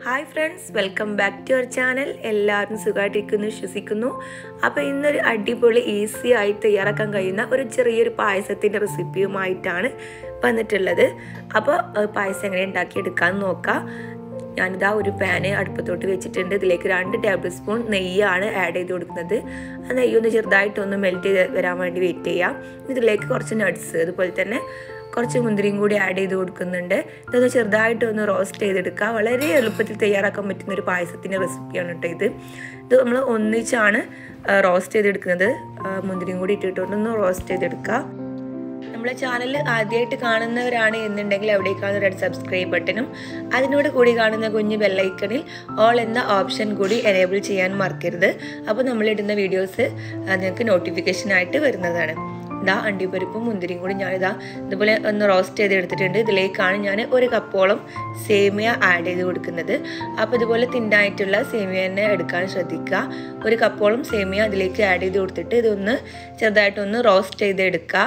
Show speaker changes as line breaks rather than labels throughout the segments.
hi friends welcome back to our channel എല്ലാവരും സുഖമായിട്ടിരിക്കുന്നു വിശ്വസിക്കുന്നു അപ്പോൾ ഇന്നൊരു അടിപൊളി ഈസി ആയി തയ്യാറാക്കാൻ കഴിയുന്ന ഒരു ചെറിയൊരു പായസത്തിൻ്റെ റെസിപ്പിയുമായിട്ടാണ് വന്നിട്ടുള്ളത് അപ്പോൾ ഏഹ്, പായസം എങ്ങനെ ഉണ്ടാക്കിയെടുക്കാമെന്ന് നോക്കാം ഞാനിതാ ഒരു പാന് അടുപ്പത്തോട്ട് വെച്ചിട്ടുണ്ട് ഇതിലേക്ക് രണ്ട് ടേബിൾ സ്പൂൺ നെയ്യാണ് ആഡ് ചെയ്ത് കൊടുക്കുന്നത് ആ നെയ്യ് ഒന്ന് ചെറുതായിട്ടൊന്ന് മെൽറ്റ് ചെയ്ത് വരാൻ വേണ്ടി വെയിറ്റ് ചെയ്യാം ഇതിലേക്ക് കുറച്ച് നട്ട്സ് അതുപോലെ തന്നെ കുറച്ച് മുന്തിരിയും കൂടി ആഡ് ചെയ്ത് കൊടുക്കുന്നുണ്ട് ഇതൊന്ന് ചെറുതായിട്ടൊന്ന് റോസ്റ്റ് ചെയ്തെടുക്കുക വളരെ എളുപ്പത്തിൽ തയ്യാറാക്കാൻ പറ്റുന്ന ഒരു പായസത്തിൻ്റെ റെസിപ്പിയാണ് കേട്ടോ ഇത് ഇത് നമ്മൾ ഒന്നിച്ചാണ് റോസ്റ്റ് ചെയ്തെടുക്കുന്നത് ആ, മുന്തിരിയും കൂടി ഇട്ടിട്ടൊന്ന് റോസ്റ്റ് ചെയ്തെടുക്കുക നമ്മളെ ചാനൽ ആദ്യമായിട്ട് കാണുന്നവരാണ് എന്നുണ്ടെങ്കിൽ അവിടെ കാണുന്ന റെഡ് സബ്സ്ക്രൈബ് ബട്ടണും അതിനോട് കൂടി കാണുന്ന കുഞ്ഞ് ബെല്ലൈക്കണിൽ ഓൾ എന്ന ഓപ്ഷൻ കൂടി എനേബിൾ ചെയ്യാൻ മറക്കരുത് അപ്പോൾ നമ്മളിടുന്ന വീഡിയോസ് നിങ്ങൾക്ക് നോട്ടിഫിക്കേഷനായിട്ട് വരുന്നതാണ് ഇതാ അണ്ടിപ്പരിപ്പും മുന്തിരിയും കൂടി ഞാനിതാ ഇതുപോലെ ഒന്ന് റോസ്റ്റ് ചെയ്ത് എടുത്തിട്ടുണ്ട് ഇതിലേക്കാണ് ഞാൻ ഒരു കപ്പോളം സേമിയ ആഡ് ചെയ്ത് കൊടുക്കുന്നത് അപ്പോൾ ഇതുപോലെ തിന്നായിട്ടുള്ള സേമിയ തന്നെ എടുക്കാൻ ശ്രദ്ധിക്കുക ഒരു കപ്പോളം സേമിയ അതിലേക്ക് ആഡ് ചെയ്ത് കൊടുത്തിട്ട് ഇതൊന്ന് ചെറുതായിട്ടൊന്ന് റോസ്റ്റ് ചെയ്ത് എടുക്കുക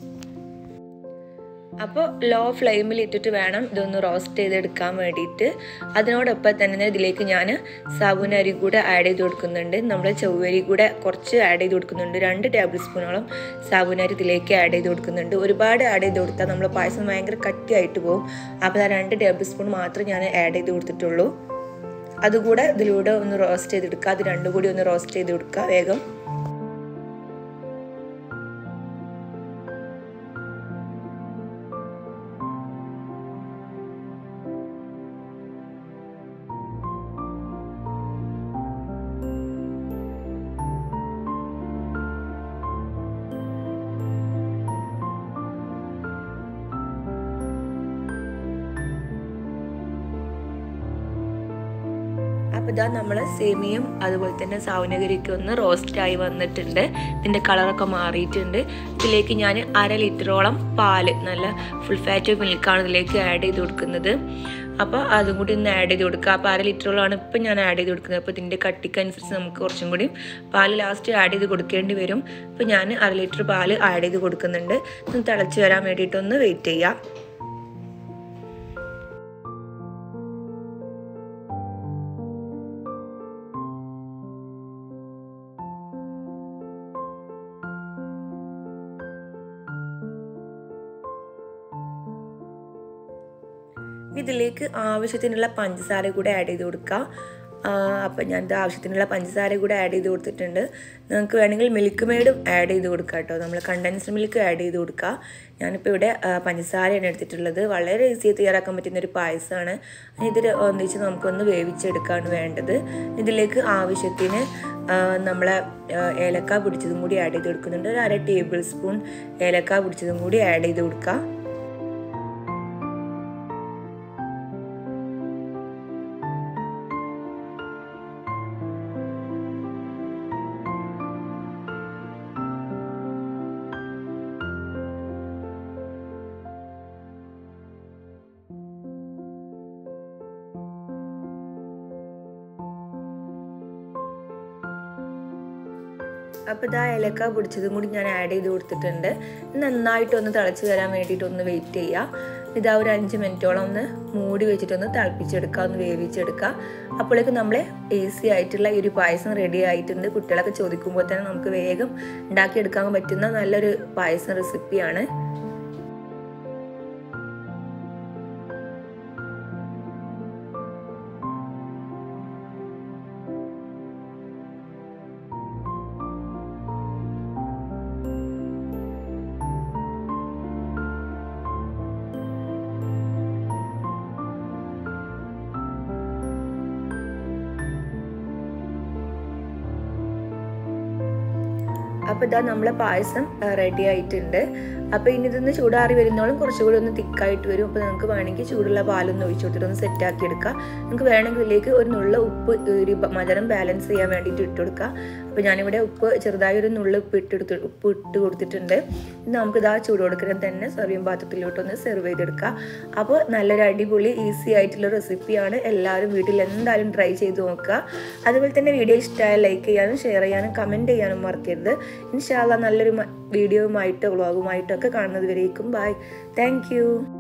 അപ്പോൾ ലോ ഫ്ലെയിമിൽ ഇട്ടിട്ട് വേണം ഇതൊന്ന് റോസ്റ്റ് ചെയ്തെടുക്കാൻ വേണ്ടിയിട്ട് അതിനോടൊപ്പം തന്നെ ഇതിലേക്ക് ഞാൻ സാബുന അരി കൂടെ ആഡ് ചെയ്ത് കൊടുക്കുന്നുണ്ട് നമ്മുടെ ചൊവ്വരി കൂടെ കുറച്ച് ആഡ് ചെയ്ത് കൊടുക്കുന്നുണ്ട് രണ്ട് ടേബിൾ സ്പൂണോളം സാബുന അരി ഇതിലേക്ക് ആഡ് ചെയ്ത് കൊടുക്കുന്നുണ്ട് ഒരുപാട് ആഡ് ചെയ്ത് കൊടുത്താൽ നമ്മൾ പായസം ഭയങ്കര കട്ടിയായിട്ട് പോകും അപ്പോൾ ആ രണ്ട് ടേബിൾ സ്പൂൺ മാത്രം ഞാൻ ആഡ് ചെയ്ത് കൊടുത്തിട്ടുള്ളൂ അതുകൂടെ ഇതിലൂടെ ഒന്ന് റോസ്റ്റ് ചെയ്തെടുക്കുക അത് രണ്ടും കൂടി ഒന്ന് റോസ്റ്റ് ചെയ്ത് കൊടുക്കുക വേഗം അപ്പോൾ ഇതാ നമ്മൾ സേമിയും അതുപോലെ തന്നെ സാവനഗരിക്ക് ഒന്ന് റോസ്റ്റായി വന്നിട്ടുണ്ട് ഇതിൻ്റെ കളറൊക്കെ മാറിയിട്ടുണ്ട് ഇതിലേക്ക് ഞാൻ അര ലിറ്ററോളം പാല് നല്ല ഫുൾ ഫാറ്റ് മിൽക്കാണ് ഇതിലേക്ക് ആഡ് ചെയ്ത് കൊടുക്കുന്നത് അപ്പോൾ അതും കൂടി ഒന്ന് ആഡ് ചെയ്ത് കൊടുക്കുക അപ്പോൾ അര ലിറ്ററോളാണ് ഇപ്പം ഞാൻ ആഡ് ചെയ്ത് കൊടുക്കുന്നത് അപ്പോൾ ഇതിൻ്റെ കട്ടിക്കനുസരിച്ച് നമുക്ക് കുറച്ചും കൂടി പാല് ലാസ്റ്റ് ആഡ് ചെയ്ത് കൊടുക്കേണ്ടി വരും അപ്പോൾ ഞാൻ അര ലിറ്റർ പാല് ആഡ് ചെയ്ത് കൊടുക്കുന്നുണ്ട് ഒന്ന് തിളച്ച് വരാൻ വേണ്ടിയിട്ടൊന്ന് വെയിറ്റ് ചെയ്യാം ഇതിലേക്ക് ആവശ്യത്തിനുള്ള പഞ്ചസാര കൂടെ ആഡ് ചെയ്ത് കൊടുക്കുക അപ്പം ഞാൻ ഇത് ആവശ്യത്തിനുള്ള പഞ്ചസാര കൂടെ ആഡ് ചെയ്ത് കൊടുത്തിട്ടുണ്ട് നിങ്ങൾക്ക് വേണമെങ്കിൽ മിൽക്ക് മെയ്ഡും ആഡ് ചെയ്ത് കൊടുക്കുക കേട്ടോ നമ്മൾ കണ്ടൻസ്ഡ് മിൽക്ക് ആഡ് ചെയ്ത് കൊടുക്കുക ഞാനിപ്പോൾ ഇവിടെ ആ, പഞ്ചസാരയാണ് എടുത്തിട്ടുള്ളത് വളരെ ഈസി തയ്യാറാക്കാൻ പറ്റുന്ന ഒരു പായസമാണ് ഇതിൽ ഒന്നിച്ച് നമുക്കൊന്ന് വേവിച്ചെടുക്കുകയാണ് വേണ്ടത് ഇതിലേക്ക് ആവശ്യത്തിന് ആ, നമ്മളെ ആ, ഏലക്ക പിടിച്ചതും കൂടി ആഡ് ചെയ്ത് കൊടുക്കുന്നുണ്ട് ഒരു അര ടേബിൾ സ്പൂൺ ഏലക്ക പിടിച്ചതും കൂടി ആഡ് ചെയ്ത് കൊടുക്കുക അപ്പോൾ ഇതാ ഏലക്ക പൊടിച്ചതും കൂടി ഞാൻ ആഡ് ചെയ്ത് കൊടുത്തിട്ടുണ്ട് നന്നായിട്ടൊന്ന് തിളച്ച് വരാൻ വേണ്ടിയിട്ട് ഒന്ന് വെയിറ്റ് ചെയ്യുക ഇതാ ഒരു അഞ്ച് മിനിറ്റോളം ഒന്ന് മൂടി വെച്ചിട്ടൊന്ന് തിളപ്പിച്ചെടുക്കുക ഒന്ന് വേവിച്ചെടുക്കുക അപ്പോഴേക്കും നമ്മളെ ഈസി ആയിട്ടുള്ള ഈ ഒരു പായസം റെഡി ആയിട്ടുണ്ട് കുട്ടികളൊക്കെ ചോദിക്കുമ്പോൾ തന്നെ നമുക്ക് വേഗം ഉണ്ടാക്കിയെടുക്കാൻ പറ്റുന്ന നല്ലൊരു പായസം റെസിപ്പിയാണ് അപ്പോൾ ഇതാ നമ്മളെ പായസം റെഡി ആയിട്ടുണ്ട് അപ്പോൾ ഇനി ഇതൊന്ന് ചൂടാറി വരുന്നോളും കുറച്ചുകൂടി ഒന്ന് തിക്കായിട്ട് വരും അപ്പോൾ നമുക്ക് വേണമെങ്കിൽ ചൂടുള്ള പാലൊന്ന് ഒഴിച്ചു കൊടുത്തിട്ട് ഒന്ന് സെറ്റ് ആക്കി എടുക്കുക നമുക്ക് വേണമെങ്കിൽ ഇതിലേക്ക് ഒരു നുള്ള ഉപ്പ് ഒരു ബ- മധുരം ബാലൻസ് ചെയ്യാൻ വേണ്ടിയിട്ട് ഇട്ട് കൊടുക്കുക അപ്പോൾ ഞാനിവിടെ ഉപ്പ് ചെറുതായി ഒരു നുള്ള ഉപ്പ് ഇട്ടെടുത്ത് ഉപ്പ് ഇട്ട് കൊടുത്തിട്ടുണ്ട് ഇനി നമുക്ക് ഇതാ ചൂട് കൊടുക്കുന്നത് തന്നെ സെർവിങ് പാത്രത്തിലോട്ടൊന്ന് സെർവ് ചെയ്തെടുക്കുക അപ്പോൾ നല്ലൊരു അടിപൊളി ഈസി ആയിട്ടുള്ള റെസിപ്പിയാണ് എല്ലാവരും വീട്ടിൽ എന്തായാലും ട്രൈ ചെയ്ത് നോക്കുക അതുപോലെ തന്നെ വീഡിയോ ഇഷ്ടമായാൽ ലൈക്ക് ചെയ്യാനും ഷെയർ ചെയ്യാനും കമൻറ്റ് ചെയ്യാനും മറക്കരുത് ഇൻഷാല്ല നല്ലൊരു വീഡിയോയുമായിട്ട് വ്ളോഗുമായിട്ടൊക്കെ കാണുന്നത് വരേക്കും ബൈ താങ്ക്